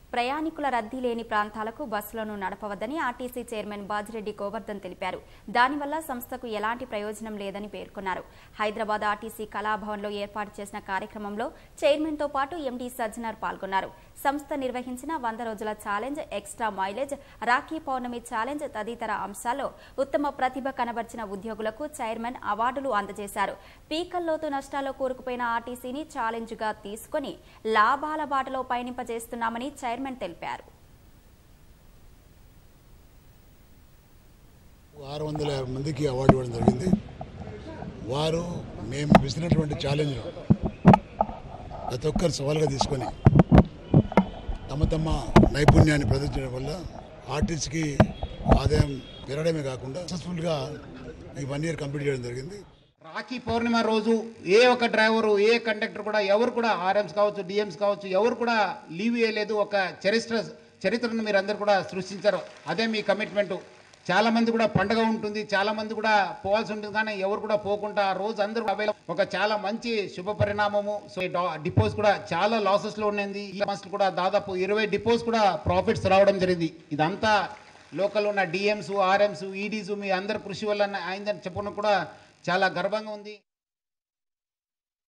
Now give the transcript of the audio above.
ప్రయాణికుల రద్దీ లేని ప్రాంతాలకు బస్సులను నడపవద్దని ఆర్టీసీ చైర్మన్ బాజిరెడ్డి గోవర్ధన్ తెలిపారు దానివల్ల సంస్థకు ఎలాంటి ప్రయోజనం లేదని పేర్కొన్నారు హైదరాబాద్ ఆర్టీసీ కళాభవన్లో ఏర్పాటు చేసిన కార్యక్రమంలో చైర్మన్తో పాటు ఎండీ సజ్జనర్ పాల్గొన్నారు సంస్థ నిర్వహించిన వంద రోజుల challenge extra mileage Rakhi Pournami challenge తదితర అంశాల్లో ఉత్తమ ప్రతిభ కనబర్చిన ఉద్యోగులకు చైర్మన్ అవార్డులు అందజేశారు పీకల్లోతు నష్టాల్లో కూరుకుపోయిన ఆర్టీసీని ఛాలెంజ్గా తీసుకుని లాభాల బాటలో పయనింపజేస్తున్నామని చైర్మన్ తెలిపారు ఆరు వందల యాభై మందికి అవార్డు ఇవ్వడం జరిగింది వారు మేము విసిరినటువంటి ఛాలెంజ్ను ప్రతి ఒక్కరు సవాల్గా తీసుకొని తమ తమ నైపుణ్యాన్ని ప్రదర్శించడం వల్ల ఆర్టిస్ట్కి ఆదాయం పెరగడమే కాకుండా సక్సెస్ఫుల్గా ఈ వన్ ఇయర్ కంప్లీట్ చేయడం జరిగింది రాఖీ పౌర్ణిమ రోజు ఏ ఒక్క డ్రైవరు ఏ కండక్టర్ కూడా ఎవరు కూడా ఆర్ఎంస్ కావచ్చు డిఎంస్ కావచ్చు ఎవరు కూడా లీవ్ చేయలేదు ఒక చరిత్ర చరిత్రను మీరు అందరు కూడా సృష్టించారు అదే మీ కమిట్మెంట్ చాలా మంది కూడా పండగ ఉంటుంది చాలా మంది కూడా పోవాల్సి ఉంటుంది కానీ ఎవరు కూడా పోకుండా ఆ రోజు అందరూ అవైలబుల్ ఒక చాలా మంచి శుభ పరిణామము సో ఈ డా- డిపోస్ కూడా చాలా లాసెస్ లో ఉన్నది ఈ months కూడా దాదాపు ఇరవై డిపోస్ కూడా ప్రాఫిట్స్ రావడం జరిగింది ఇదంతా లోకల్ ఉన్న డిఎంస్ ఆర్ఎంస్ ఈడీస్ మీ అందరి కృషి వల్ల అయిందని చెప్పడం కూడా చాలా గర్వంగా ఉంది